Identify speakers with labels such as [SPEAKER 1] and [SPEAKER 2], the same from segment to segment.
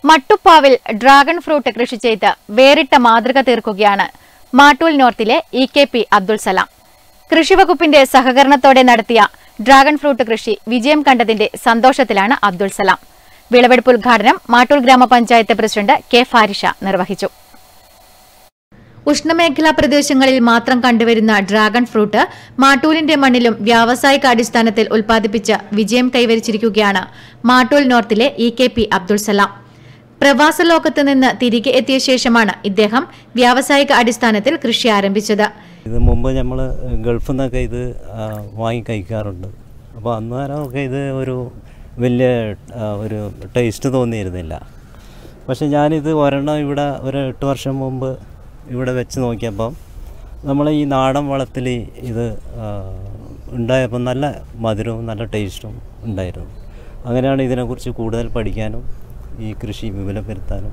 [SPEAKER 1] മട്ടുപ്പാവിൽ dragon fruit കൃഷി ചെയ്ത് വേറിട്ട മാതൃക തീർക്കുകയാണ് മാട്ടൂൽ നോർത്തിലെ E K P Abdul Salam കൃഷിവകുപ്പിന്റെ സഹകരണത്തോടെ നടത്തിയ ഡ്രാഗൺ ഫ്രൂട്ട് കൃഷി വിജയം കണ്ടതിന്റെ സന്തോഷത്തിലാണ് അബ്ദുൾ സലാം വിളവെടുപ്പ് ഉദ്ഘാടനം മാട്ടൂൽ ഗ്രാമപഞ്ചായത്ത് പ്രസിഡന്റ് കെ ഫാരിഷ നിർവഹിച്ചു ഉഷ്ണമേഖലാ പ്രദേശങ്ങളിൽ മാത്രം കണ്ടുവരുന്ന ഡ്രാഗൺ ഫ്രൂട്ട് മാട്ടൂലിന്റെ മണ്ണിലും വ്യാവസായിക അടിസ്ഥാനത്തിൽ ഉൽപ്പാദിപ്പിച്ച് വിജയം കൈവരിച്ചിരിക്കുകയാണ് മാട്ടൂൽ നോർത്തിലെ E K P Abdul Salam പ്രവാസ ലോകത്ത് നിന്ന് തിരികെ എത്തിയ ശേഷമാണ് ഇദ്ദേഹം വ്യാവസായിക അടിസ്ഥാനത്തിൽ കൃഷി ആരംഭിച്ചത്
[SPEAKER 2] ഇത് മുമ്പ് നമ്മൾ ഗൾഫിൽ നിന്നൊക്കെ ഇത് ആ, വാങ്ങി കഴിക്കാറുണ്ട് അപ്പോൾ അന്നേരമൊക്കെ ഇത് ഒരു വലിയ ആ, ഒരു ടേസ്റ്റ് തോന്നിയിരുന്നില്ല പക്ഷെ ഞാനിത് ഒരെണ്ണം ഇവിടെ ഒരു എട്ട് വർഷം മുമ്പ് ഇവിടെ വെച്ച് നോക്കിയപ്പം നമ്മൾ ഈ നാടൻ വളത്തിൽ ഇത് ആ, ഉണ്ടായപ്പോൾ നല്ല മധുരവും നല്ല ടേസ്റ്റും ഉണ്ടായിരുന്നു അങ്ങനെയാണ് ഇതിനെക്കുറിച്ച് കൂടുതൽ പഠിക്കാനും ഈ കൃഷി വിപുലപ്പെടുത്താനും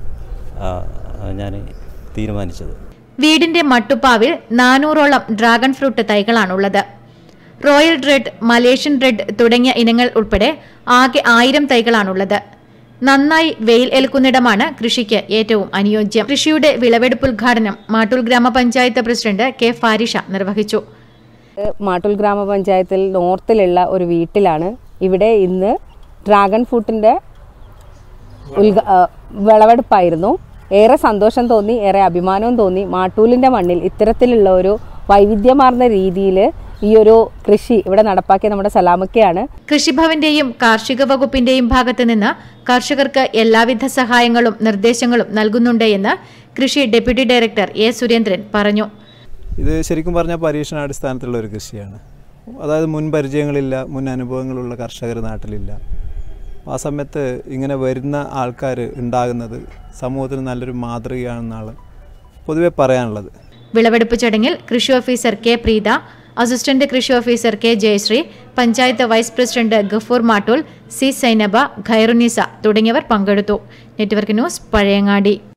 [SPEAKER 2] ഞാൻ തീരുമാനിച്ചത്
[SPEAKER 1] വീടിന്റെ മട്ടുപ്പാവിൽ നാനൂറോളം ഡ്രാഗൺ ഫ്രൂട്ട് തൈകളാണുള്ളത് റോയൽ റെഡ് മലേഷ്യൻ റെഡ് തുടങ്ങിയ ഇനങ്ങൾ ഉൾപ്പെടെ ആകെ ആയിരം തൈകളാണുള്ളത് നന്നായി വെയിൽ ഏൽക്കുന്നിടമാണ് കൃഷിക്ക് ഏറ്റവും അനുയോജ്യം കൃഷിയുടെ വിളവെടുപ്പ് ഉദ്ഘാടനം മാട്ടൂൽ ഗ്രാമപഞ്ചായത്ത് പ്രസിഡന്റ് കെ ഫാരിഷ നിർവഹിച്ചു
[SPEAKER 3] ഇത് മാട്ടൂൽ ഗ്രാമപഞ്ചായത്തിൽ നോർത്തിലുള്ള ഒരു വീട്ടിലാണ് ഇവിടെ ഇന്ന് ഡ്രാഗൺ ഫ്രൂട്ടിൻ്റെ ഉദ്ഘ ആ, വിളവെടുപ്പായിരുന്നു ഏറെ സന്തോഷം തോന്നി ഏറെ അഭിമാനവും തോന്നി മാട്ടൂലിൻ്റെ മണ്ണിൽ ഇത്തരത്തിലുള്ള ഒരു വൈവിധ്യമാർന്ന രീതിയിൽ ഈ ഒരു കൃഷി ഇവിടെ നടപ്പാക്കിയ നമ്മുടെ സലാമക്കയാണ്
[SPEAKER 1] കൃഷിഭവന്റെയും കാർഷിക വകുപ്പിന്റെയും ഭാഗത്ത് നിന്ന് കർഷകർക്ക് എല്ലാവിധ സഹായങ്ങളും നിർദ്ദേശങ്ങളും നൽകുന്നുണ്ട് എന്ന് കൃഷി ഡെപ്യൂട്ടി ഡയറക്ടർ എ സുരേന്ദ്രൻ പറഞ്ഞു
[SPEAKER 4] ഇത് ശരിക്കും പറഞ്ഞാൽ പരീക്ഷണാടിസ്ഥാനത്തിലുള്ള ഒരു കൃഷിയാണ് അതായത് മുൻ പരിചയങ്ങളില്ല മുൻ അനുഭവങ്ങളുള്ള കർഷകർ നാട്ടിലില്ല ആ സമയത്ത് ഇങ്ങനെ വരുന്ന ആൾക്കാർ ഉണ്ടാകുന്നത് സമൂഹത്തിന് നല്ലൊരു മാതൃകയാണെന്നാണ് പൊതുവെ പറയാനുള്ളത്
[SPEAKER 1] വിളവെടുപ്പ് ചടങ്ങിൽ കൃഷി ഓഫീസർ കെ പ്രീത അസിസ്റ്റന്റ് കൃഷി officer K Jayasree panchayat vice president Gafoor Mattool C Sainaba Khairunnisa തുടങ്ങിയവർ പങ്കെടുത്തു നെറ്റ്വർക്ക് ന്യൂസ് പഴയങ്ങാടി